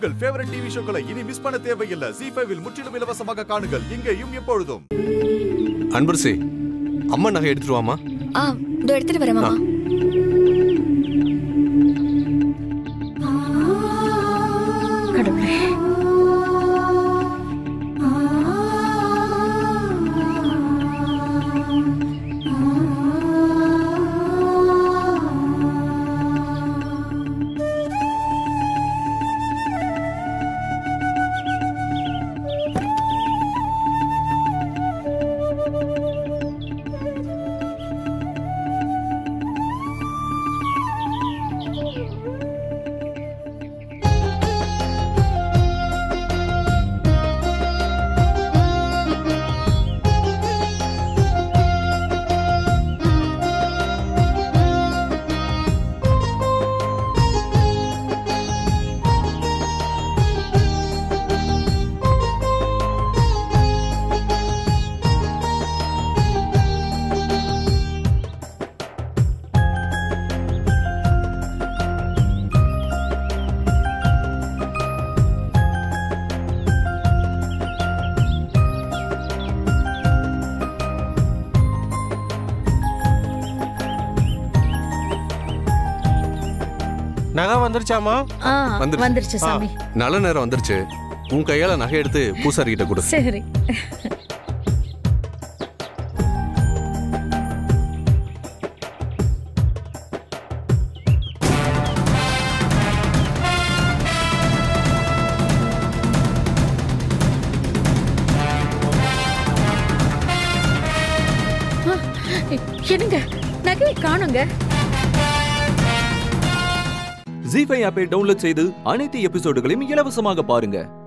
உங்கள் favourite TV ஷோக்களை இனி miss பண்ண தேவையில்லை ஜி ஃபைவில் முற்றிலும் இலவசமாக காணுங்கள் இங்கேயும் எப்பொழுதும் அன்பரசே அம்மா நகை எடுத்துட்டு வாமா ஆ இதோ எடுத்துட்டு வரேன் மாமா கடவுளே நகை வந்துருச்சாமா ஆ வந்துருச்சு. வந்துருச்சு சாமி நல்ல நேரம் வந்துருச்சு உன் கையால நகை எடுத்து பூசாரி கிட்ட கொடு சரி ஆ, என்னங்க நகையை காணுங்க ஜி ஃபைவ் ஆப்பை டவுன்லோட் செய்து அனைத்து எபிசோடுகளையும் இலவசமாக பாருங்க